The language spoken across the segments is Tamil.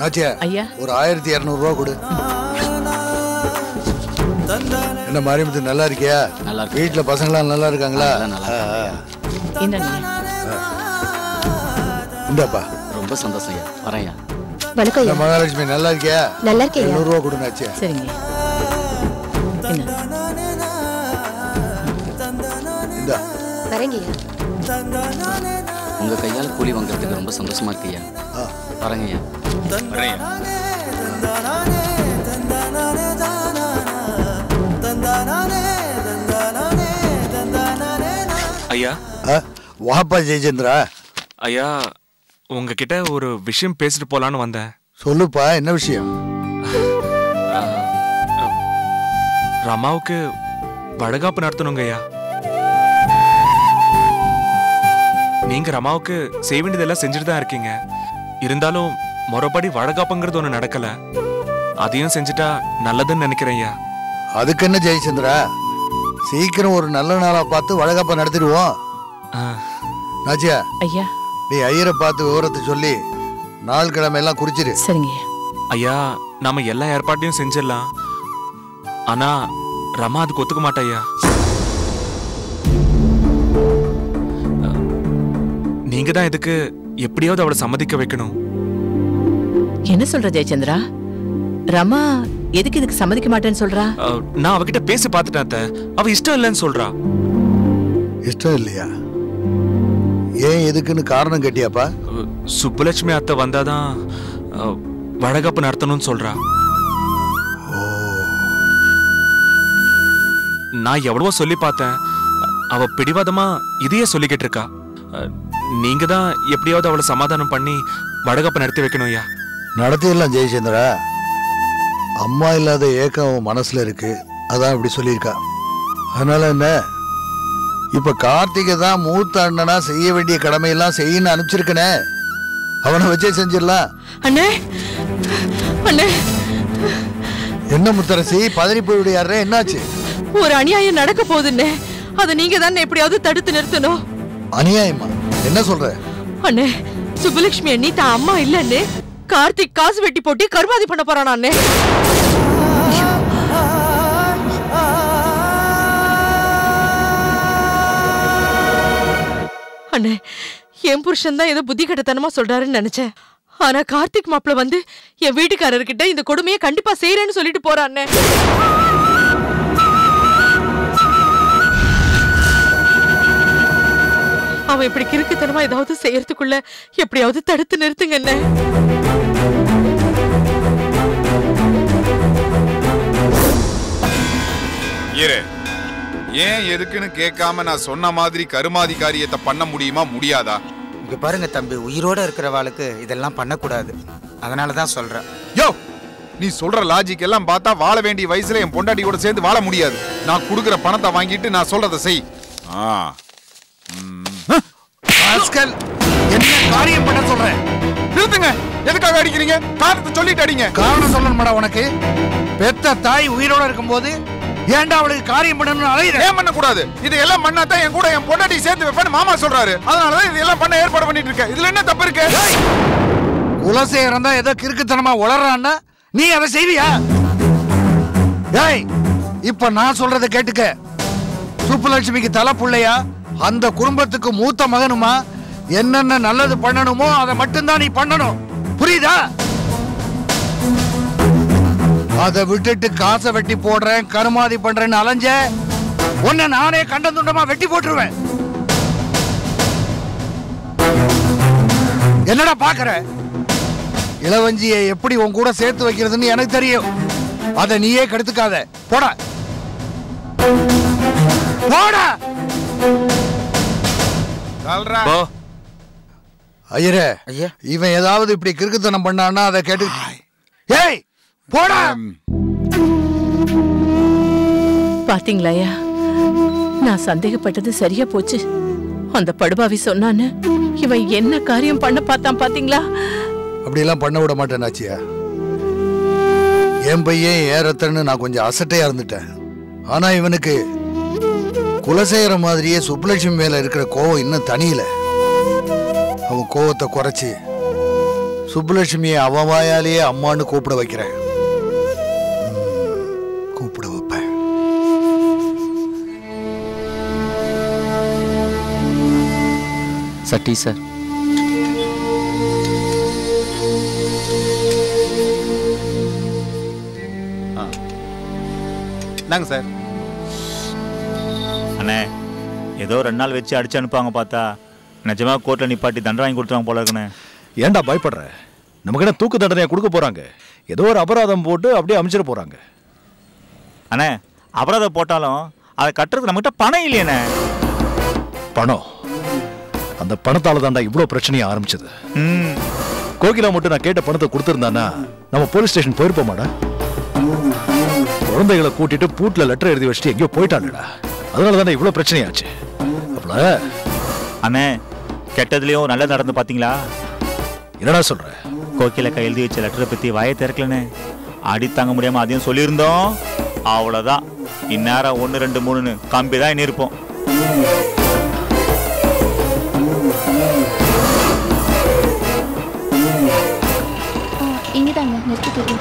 ஆச்சியா ஐயா ஒரு ஆயிரத்தி இரநூறுவா கொடு என்ன மாரியம்மத்து நல்லா இருக்கியா நல்லா இருக்கு. வீட்டுல பசங்களாம் நல்லா இருக்காங்களா எல்லாம் நல்லா ஆ, ஆ. இந்தாங்க இந்தாப்பா ரொம்ப சந்தோஷம் ஐயா வரேன் ஐயா வணக்கம் என்ன ஐயா மகாலட்சுமி நல்லா இருக்கியா நல்லா இருக்கேன் ஐயா எழுநூறுவா கொடுங்க ஆச்சியா சரிங்க என்ன இந்தா வரேங்க ஐயா உங்க கையால கூலி வாங்குறதுக்கு ரொம்ப சந்தோஷமா இருக்கு ஐயா ஆ. வரேங்க ஐயா வரேன் ஐயா ஆ, வாப்பா ஜெயச்சந்திரா ஐயா உங்ககிட்ட ஒரு விஷயம் பேசிட்டு போலான்னு வந்தேன் சொல்லுப்பா என்ன விஷயம் அஹ், அஹ், ரமாவுக்கு வளகாப்பு நடத்தணுங்க ஐயா நீங்க ரமாவுக்கு செய்ய வேண்டியதெல்லாம் செஞ்சுட்டு தான் இருக்கீங்க இருந்தாலும் முறைப்படி வளகாப்புங்கிறது ஒன்று நடக்கல அதையும் செஞ்சுட்டா நல்லதுன்னு நினைக்கிறேன் ஐயா அதுக்கு என்ன ஜெயச்சந்திரா சீக்கிரம் ஒரு நல்ல நாளா பார்த்து வழக்கப்ப நடத்திடுவோம் அஹ், நாச்சியா ஐயா நீ ஐயரை பார்த்து விவரத்தை சொல்லி நாள் கிழமை எல்லாம் குறிச்சிரு சரிங்க ஐயா ஐயா நாம எல்லா ஏற்பாட்டையும் செஞ்சிடலாம் ஆனா ரமா அதுக்கு ஒத்துக்க மாட்டா ஐயா அஹ், நீங்க தான் இதுக்கு எப்படியாவது அவளை சம்மதிக்க வைக்கணும் என்ன சொல்ற ஜெயச்சந்திரா ரமா எதுக்கு இதுக்கு சம்மதிக்க மாட்டேன்னு சொல்றா அஹ், நான் அவகிட்ட பேசி பார்த்துட்டேன் அத்தை. அவ இஷ்டம் இல்லைன்னு சொல்றா இஷ்டம் இல்லையா ஏன் எதுக்குன்னு காரணம் கேட்டியாப்பா அஹ், சுப்புலட்சுமி அத்தை வந்தாதான் அஹ், வளகாப்பு நடத்தணும்னு சொல்றா நான் எவ்வளவோ சொல்லி பார்த்தேன் அவ பிடிவாதமா இதையே சொல்லிக்கிட்டு இருக்கா அஹ், நீங்க தான் எப்படியாவது அவளை சமாதானம் பண்ணி வடகப்ப நடத்தி வைக்கணும் ஐயா நடத்திடலாம் ஜெயச்சந்திரா அம்மா இல்லாத ஏக்கம் அவன் மனசுல இருக்கு அதான் இப்படி சொல்லியிருக்கா அதனால என்ன இப்ப கார்த்திகை தான் மூத்த அண்ணனா செய்ய வேண்டிய கடமையெல்லாம் செய்யணும்னு அனுப்பிச்சிருக்கனே அவனை வச்சே செஞ்சிடலாம் அண்ணே அண்ணே என்ன முத்தரசி பதறி போய் விடையாடுற என்னாச்சு ஒரு அநியாயம் நடக்க போகுதுண்ணே அதை நீங்க தான் எப்படியாவது தடுத்து நிறுத்தணும் அநியாயமா என்ன சொல்ற அண்ணே சுப்புலட்சுமி அண்ணி தான் அம்மா இல்லன்னு கார்த்திக் காசு வெட்டி போட்டு கருமாதி பண்ண போறானா அண்ணே அண்ணே என் புருஷன் தான் ஏதோ புத்தி கெட்டத்தனமா சொல்றாருன்னு நினைச்சேன் ஆனா கார்த்திக் மாப்பிள வந்து என் வீட்டுக்காரர்கிட்ட இந்த கொடுமையை கண்டிப்பா செய்யறேன்னு சொல்லிட்டு போறான் அண்ணே அவன் இப்படி கிறுக்குத்தனமா ஏதாவது செய்யறதுக்குள்ள எப்படியாவது தடுத்து நிறுத்துங்க அண்ணே இரு ஏன் எதுக்குன்னு கேட்காம நான் சொன்ன மாதிரி கருமாதி காரியத்தை பண்ண முடியுமா முடியாதா இங்க பாருங்க தம்பி உயிரோட இருக்கிறவாளுக்கு இதெல்லாம் பண்ணக்கூடாது அதனால தான் சொல்றேன் யோ நீ சொல்ற லாஜிக் எல்லாம் பார்த்தா வாழ வேண்டிய வயசுல என் பொண்டாட்டியோட சேர்ந்து வாழ முடியாது நான் கொடுக்குற பணத்தை வாங்கிட்டு நான் சொல்றதை செய் ஆ ராஸ்கல், என்ன காரியம் பண்ண சொல்றேன் நிறுத்துங்க எதுக்காக அடிக்கிறீங்க காரணத்தை சொல்லிட்டு அடிங்க காரணம் சொல்லணுமாடா உனக்கு பெத்த தாய் உயிரோட இருக்கும்போது ஏன்டா அவளுக்கு காரியம் பண்ணணும்னு அலையிற ஏன் பண்ண கூடாது இதையெல்லாம் பண்ணா தான் என் கூட என் பொண்டாட்டி சேர்த்து வைப்பேன்னு மாமா சொல்றாரு அதனாலதான் இதெல்லாம் பண்ண ஏற்பாடு பண்ணிட்டு இருக்கேன் இதுல என்ன தப்பு இருக்கு குலசேகரன் தான் ஏதோ கிறுக்குத்தனமா உளறான்னா நீ அதை செய்வியா ஏய் இப்ப நான் சொல்றதை கேட்டுக்க சுப்புலட்சுமிக்கு தலை புள்ளையா அந்த குடும்பத்துக்கு மூத்த மகனுமா என்னென்ன நல்லது பண்ணணுமோ அதை மட்டும்தான் நீ பண்ணணும் புரியுதா அதை விட்டுட்டு காசை வெட்டி போடுறேன் கருமாதி பண்றேன்னு அலைஞ்ச உன்னை நானே கண்டந்துண்டமா வெட்டி போட்டுருவேன் என்னடா பாக்குற இளவஞ்சியை எப்படி உன் கூட சேர்த்து வைக்கிறதுன்னு எனக்கு தெரியும் அதை நீயே கெடுத்துக்காத போடா போடா சொல்றா போ ஐயரே ஐயா இவன் ஏதாவது இப்படி கிறுக்குத்தனம் பண்ணான்னா அதை கேட்டு ஏய் போடா பாத்தீங்களா ஐயா நான் சந்தேகப்பட்டது சரியா போச்சு அந்த படுபாவி சொன்னான்னு இவன் என்ன காரியம் பண்ண பார்த்தான் பாத்தீங்களா அப்படியெல்லாம் பண்ண விட மாட்டேன் நாச்சியா என் பையன் ஏன் ரத்தன்னு நான் கொஞ்சம் அசட்டையா இருந்துட்டேன் ஆனா இவனுக்கு குலசேகர மாதிரியே சுப்புலட்சுமி மேல இருக்கிற கோவம் இன்னும் தனியல அவன் கோவத்தை குறைச்சி சுப்புலட்சுமியை அவன் வாயாலேயே அம்மான்னு கூப்பிட வைக்கிறேன் ம், கூப்பிட வைப்பேன் சட்டி சார் நாங்க சார் அண்ணே ஏதோ ரெண்டு நாள் வச்சு அடிச்சு அனுப்பாங்க பார்த்தா நிஜமா கோர்ட்டில் நிப்பாட்டி தண்டனை வாங்கி கொடுத்துருவாங்க போல இருக்குண்ணே ஏன்டா பயப்படுற நமக்கு என்ன தூக்கு தண்டனையை கொடுக்க போறாங்க ஏதோ ஒரு அபராதம் போட்டு அப்படியே அமைச்சிட போறாங்க அண்ணே அபராதம் போட்டாலும் அதை கட்டுறதுக்கு நம்மகிட்ட பணம் இல்லையண்ணே பணம் அந்த பணத்தால தான்டா இவ்வளோ பிரச்சனையை ஆரம்பிச்சது ம் கோகிலா மட்டும் நான் கேட்ட பணத்தை கொடுத்துருந்தானா நம்ம போலீஸ் ஸ்டேஷன் போயிருப்போமாடா குழந்தைகளை கூட்டிட்டு பூட்ல லெட்டர் எழுதி வச்சுட்டு எங்கேயோ போயிட்டான்டா அதனால தானே இவ்வளோ பிரச்சனையாச்சு அப்பல அண்ணே கெட்டதுலேயும் நல்லது நடந்து பார்த்தீங்களா என்னடா சொல்ற கோகிலக்கா எழுதி வச்ச லெட்டரை பற்றி வாயை திறக்கலண்ணே அடி தாங்க முடியாமல் அதையும் சொல்லியிருந்தோம் அவ்வளோதான் இந்நேரம் ஒன்று ரெண்டு மூணுன்னு கம்பி தான் எண்ணி இருப்போம் இங்கே தாங்க நிறுத்திட்டு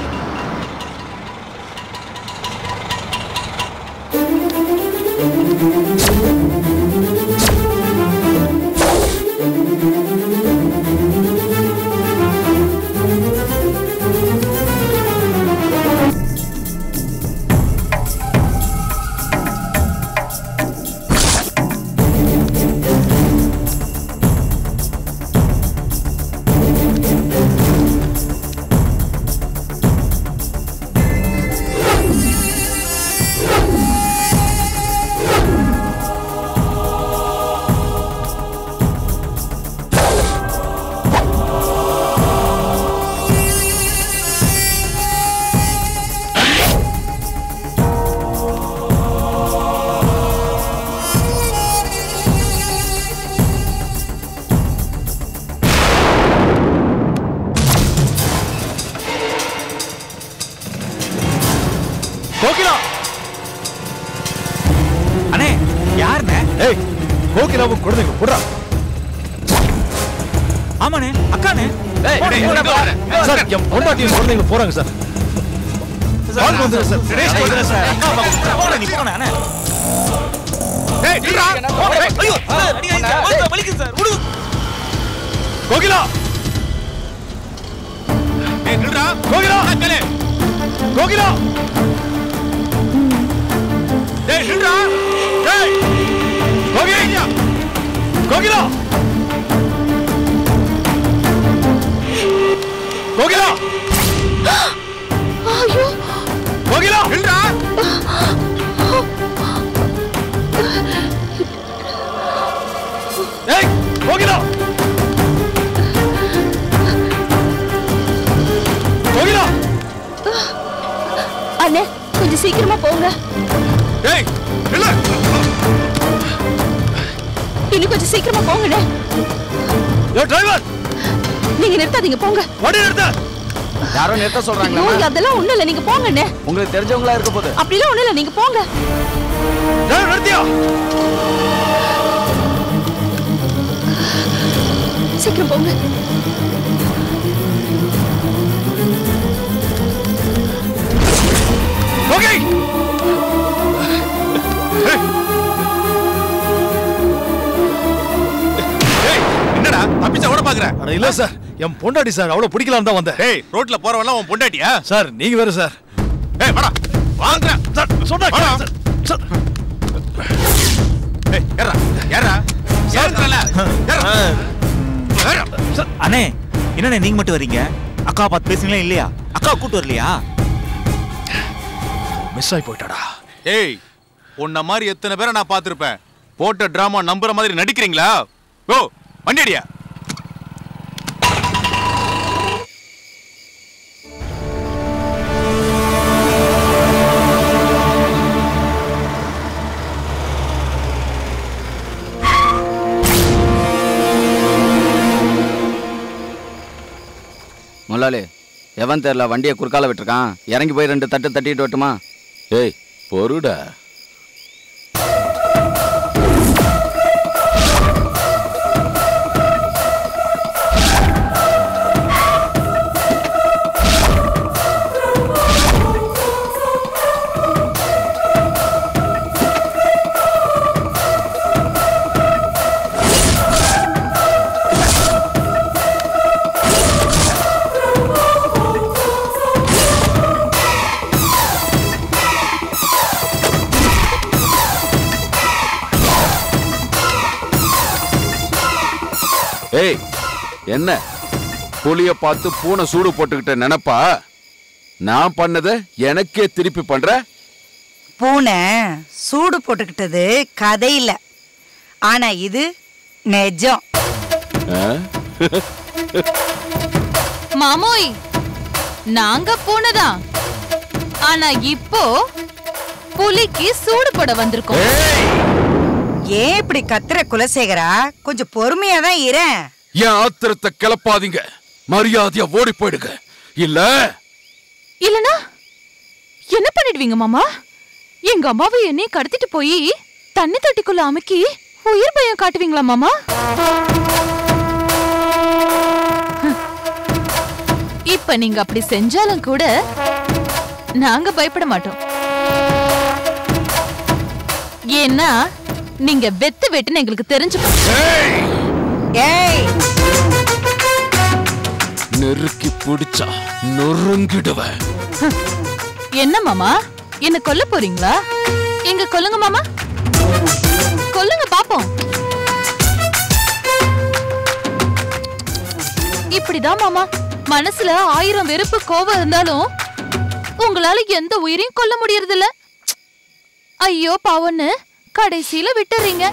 கோகிலா அண்ணே யாருண்ணே ஏய் கோகிலாவும் குழந்தைங்க போடுறா ஆமாண்ணே அக்காண்ணே சார் என் பொண்டாட்டியும் குழந்தைங்க போறாங்க சார் வாங்க வந்துரு சார் சுரேஷ் போதுல சார் அக்கா போன நீ போன அண்ணே ஐயோ அடிக்காதீங்க வலிக்குது சார் விடுங்க கோகிலா கோகிலா கோகிலா டேய் நில்றா டேய் கோகிலா கோகிலா கோகிலா ஐயோ கோகிலா நில்றா ஏய் கோகிலா கோகிலா அண்ணே கொஞ்சம் சீக்கிரமா போங்க ஏய் நில்லு இன்னும் கொஞ்சம் சீக்கிரமா போங்கண்ணே யோ டிரைவர் நீங்க நிறுத்தாதீங்க போங்க வண்டி நிறுத்து யாரோ நிறுத்த ஐயோ சொல்றாங்களா அதெல்லாம் ஒண்ணும் இல்ல நீங்க போங்கண்ணே உங்களுக்கு தெரிஞ்சவங்களா இருக்க போது அப்படிலாம் ஒண்ணும் இல்ல நீங்க போங்க டிரைவர் நிறுத்தியா சீக்கிரம் போங்க ஓகே என்னடா தப்பிச்ச ஓட பாக்குற அட இல்ல சார் என் பொண்டாட்டி சார் அவ்வளவு பிடிக்கலான்னு தான் வந்தேன் ஏய் ரோட்ல போறவெல்லாம் உன் பொண்டாட்டியா சார் நீங்க வேற சார் ஏய் வாடா வாங்குறேன் சார் சொன்னா வாடா. கேளுங்க சார். சார் ஏய் ஏறா ஏறா ஏறல ஏறா ஏறா அண்ணே என்னண்ணே நீங்க மட்டும் வர்றீங்க அக்கா பார்த்து பேசுங்களா இல்லையா அக்கா கூட்டு வரலையா மிஸ் ஆகி போயிட்டாடா ஏய் உன்ன மாதிரி எத்தனை பேரை நான் பார்த்திருப்பேன் போட்ட டிராமா நம்புற மாதிரி நடிக்கிறீங்களா ஓ வண்டி அடியா முதலாளி எவன் தெரியல வண்டியை குறுக்கால விட்டுருக்கான் இறங்கி போய் ரெண்டு தட்டு தட்டிட்டு வரட்டுமா ஏய் பொறுடா ஏய் என்ன புலிய பார்த்து பூனை சூடு போட்டுக்கிட்ட நினைப்பா நான் பண்ணதை எனக்கே திருப்பி பண்ற பூனை சூடு போட்டுக்கிட்டது கதை இல்ல ஆனா இது நிஜம் ஆ? மாமோய் நாங்க பூனைதான் ஆனா இப்போ புலிக்கு சூடு போட வந்திருக்கோம் ஏன் இப்படி கத்துற குலசேகரா கொஞ்சம் பொறுமையா தான் இரேன் என் ஆத்திரத்தை கிளப்பாதீங்க மரியாதையா ஓடி போயிடுங்க இல்ல இல்லனா என்ன பண்ணிடுவீங்க மாமா எங்க அம்மாவை என்னையும் கடத்திட்டு போய் தண்ணி தொட்டிக்குள்ள அமுக்கி உயிர் பயம் காட்டுவீங்களா மாமா ஹம். இப்ப நீங்க அப்படி செஞ்சாலும் கூட நாங்க பயப்பட மாட்டோம் ஏன்னா நீங்க வெத்து வெட்டுன்னு எங்களுக்கு தெரிஞ்சு போச்சு. ஏய் நெருக்கி பிடிச்சா நொறுங்கிடுவேன் என்ன மாமா என்ன கொல்ல போறீங்களா எங்க கொல்லுங்க மாமா கொல்லுங்க பாப்போம் இப்படிதான் மாமா மனசுல ஆயிரம் வெறுப்பு கோபம் இருந்தாலும் உங்களால எந்த உயிரையும் கொல்ல முடியறது இல்ல ஐயோ பாவன்னு கடைசியில விட்டுறீங்க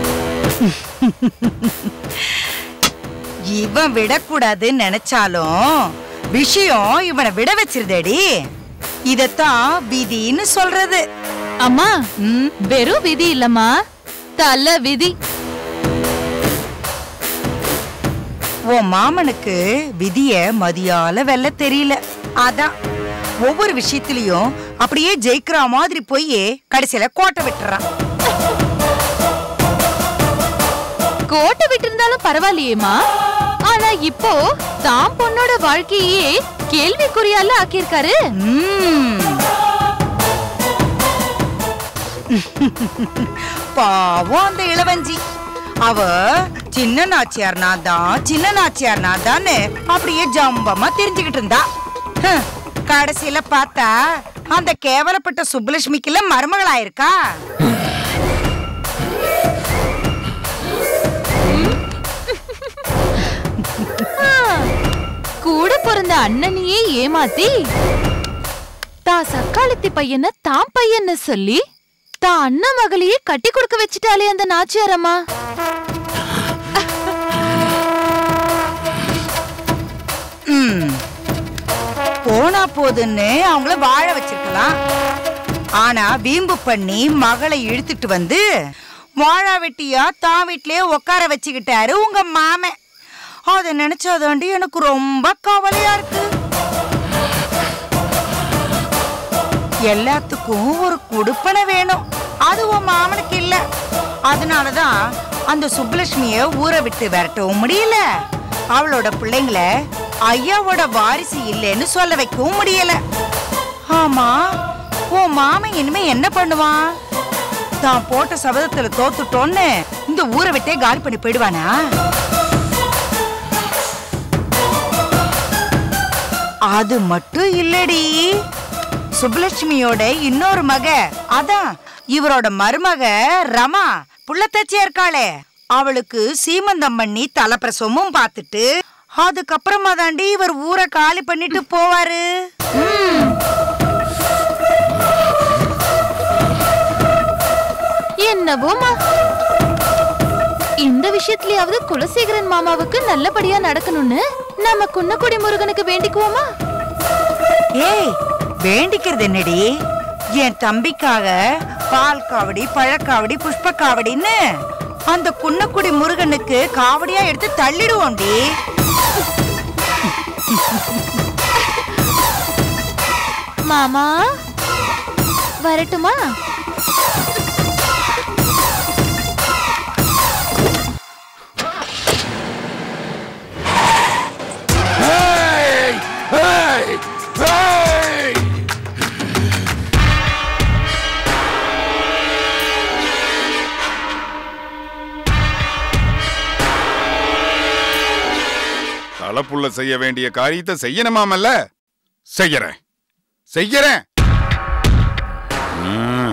இவன் விடக்கூடாதுன்னு நினைச்சாலும் விஷயம் இவனை விட வச்சிருதேடி இதத்தான் விதின்னு சொல்றது அம்மா வெறும் விதி இல்லம்மா தல விதி உன் மாமனுக்கு விதிய மதியால வெல்ல தெரியல அதான் ஒவ்வொரு விஷயத்திலயும் அப்படியே ஜெயிக்கிற மாதிரி போய் கடைசியில கோட்டை விட்டுறான் கோட்டை விட்டு இருந்தாலும் பரவாயில்லையேம்மா ஆனா இப்போ தான் பொண்ணோட வாழ்க்கையே கேள்விக்குறியால ஆக்கியிருக்காரு பாவம் அந்த இளவஞ்சி அவ சின்ன நாச்சியார் நான் தான் சின்ன நாச்சியார் நான் தான் அப்படியே ஜம்பமா தெரிஞ்சுக்கிட்டு இருந்தா ஹம், கடைசியில பார்த்தா அந்த கேவலப்பட்ட சுப்புலட்சுமிக்குல மருமகளாயிருக்கா ஆ, கூட பிறந்த அண்ணனையே ஏமாத்தி தா சக்காலத்தி பையனை தான் பையன்னு சொல்லி தான் அண்ணன் மகளையே கட்டி கொடுக்க வச்சுட்டாலே அந்த நாச்சியாரம்மா ம். போனா போதுன்னு அவங்கள வாழ வச்சிருக்கலாம் ஆனா வீம்பு பண்ணி மகளை இழுத்துட்டு வந்து வாழா வெட்டியா தான் வீட்லயே உட்கார வச்சுக்கிட்டாரு உங்க மாமன் அதை நினைச்சாதாண்டி எனக்கு ரொம்ப கவலையா இருக்கு எல்லாத்துக்கும் ஒரு குடுப்பனை வேணும் அது உன் மாமனுக்கு இல்ல அதனாலதான் அந்த சுப்புலட்சுமிய ஊரை விட்டு விரட்டவும் முடியல அவளோட பிள்ளைங்கள ஐயாவோட வாரிசு இல்லைன்னு சொல்ல வைக்கவும் முடியல ஆமா உன் மாமன் இனிமே என்ன பண்ணுவான் தான் போட்ட சபதத்துல தோத்துட்டோன்னு இந்த ஊரை விட்டே காலி பண்ணி போயிடுவானா அது மட்டும் இல்லடி சுப்புலட்சுமியோட இன்னொரு மக அதான் இவரோட மருமக ரமா புள்ளத்தச்சியா இருக்காளே அவளுக்கு சீமந்தம் பண்ணி தலைப்பிரசவமும் பார்த்துட்டு அதுக்கப்புறமா தாண்டி இவர் ஊரை காலி பண்ணிட்டு போவாரு ம். என்னவோமா இந்த விஷயத்திலயாவது குலசேகரன் மாமாவுக்கு நல்லபடியா நடக்கணும்னு நம்ம குன்னக்குடி முருகனுக்கு வேண்டிக்குவோமா ஏய் வேண்டிக்கிறது என்னடி என் தம்பிக்காக பால் காவடி பழக்காவடி புஷ்ப காவடின்னு அந்த குன்னக்குடி முருகனுக்கு காவடியா எடுத்து தள்ளிடுவோம்டி மாமா வரட்டுமா ஏய்! ஏய்! ஏய்! தலைப்புள்ள செய்ய வேண்டிய காரியத்தை செய்யணுமாமல்ல செய்யறேன் செய்யறேன் ம்.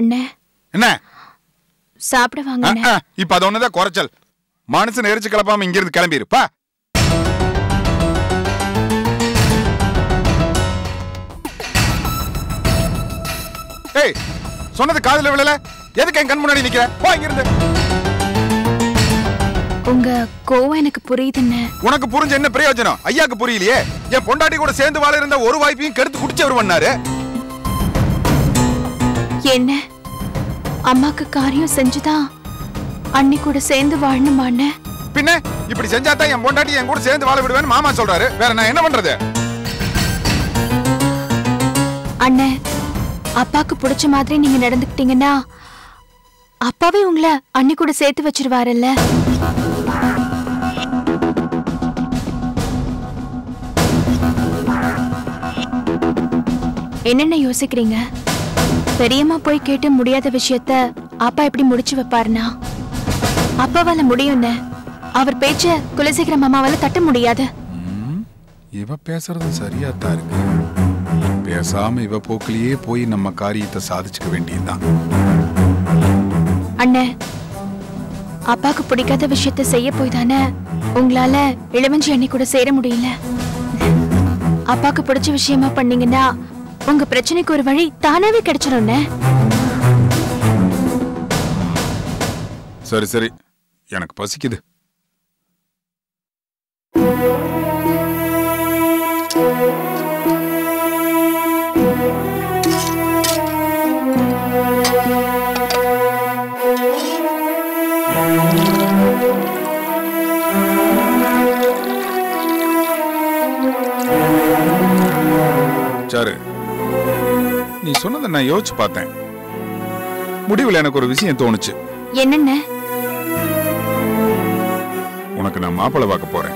அண்ணே என்ன சாப்பிட வாங்க அண்ணே. ஆ, ஆ, இப்ப அது ஒண்ணுதான் குறைச்சல் மனுஷன் எரிச்சு கிளப்பாம இங்க இருந்து கிளம்பிரு பா ஏய் சொன்னது காதுல விழல எதுக்கு என் கண் முன்னாடி நிக்கிற போ இங்க இருந்து உங்க கோவம் எனக்கு புரியுதுண்ணே உனக்கு புரிஞ்ச என்ன பிரயோஜனம் ஐயாக்கு புரியலையே என் பொண்டாட்டி கூட சேர்ந்து வாழ இருந்த ஒரு வாய்ப்பையும் கெடுத்து குடிச்சவர் பண்ணாரு என்ன அம்மாக்கு காரியம் செஞ்சுதான் அண்ணி கூட சேர்ந்து வாழணுமாண்ணே பின்ன இப்படி செஞ்சா தான் என் பொண்டாட்டி என் கூட சேர்ந்து வாழ விடுவேன்னு மாமா சொல்றாரு வேற நான் என்ன பண்றது அண்ணே அப்பாக்கு பிடிச்ச மாதிரி நீங்க நடந்துக்கிட்டீங்கன்னா அப்பாவே உங்களை அண்ணி கூட சேர்த்து வச்சிருவாருல்ல என்னென்ன யோசிக்கிறீங்க பெரியம்மா போய் கேட்டு முடியாத விஷயத்த அப்பா எப்படி முடிச்சு வைப்பாருனா அப்பாவால முடியும்னு அவர் பேச்ச குலசேகர மாமாவால தட்ட முடியாது இவ பேசுறது சரியா தான் இருக்கு பேசாம இவ போக்கிலேயே போய் நம்ம காரியத்தை சாதிச்சுக்க வேண்டியதுதான் அண்ணே அப்பாக்கு பிடிக்காத விஷயத்த செய்ய போய் தானே உங்களால இளவஞ்சி அண்ணி கூட சேர முடியல அப்பாக்கு பிடிச்ச விஷயமா பண்ணீங்கன்னா உங்க பிரச்சனைக்கு ஒரு வழி தானாவே கிடைச்சிடும்ண்ணே சரி சரி எனக்கு பசிக்குது சாரு நீ சொன்னதை நான் யோசிச்சு பார்த்தேன் முடிவில் எனக்கு ஒரு விஷயம் தோணுச்சு என்னென்ன உனக்கு நான் மாப்பிள்ளை பார்க்க போறேன்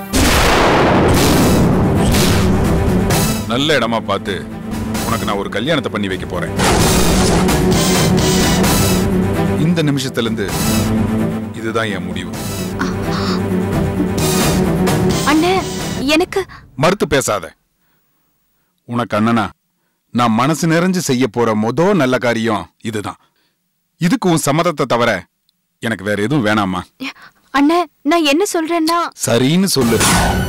நல்ல இடமா பார்த்து உனக்கு நான் ஒரு கல்யாணத்தை பண்ணி வைக்க போறேன் இந்த நிமிஷத்துல இருந்து இதுதான் என் முடிவு அண்ணே எனக்கு மறுத்து பேசாத உனக்கு அண்ணனா நான் மனசு நிறைஞ்சு செய்ய போற மொத நல்ல காரியம் இதுதான் இதுக்கு உன் சம்மதத்தை தவிர எனக்கு வேற எதுவும் வேணாமா அண்ணே நான் என்ன சொல்றேன்னா சரின்னு சொல்லு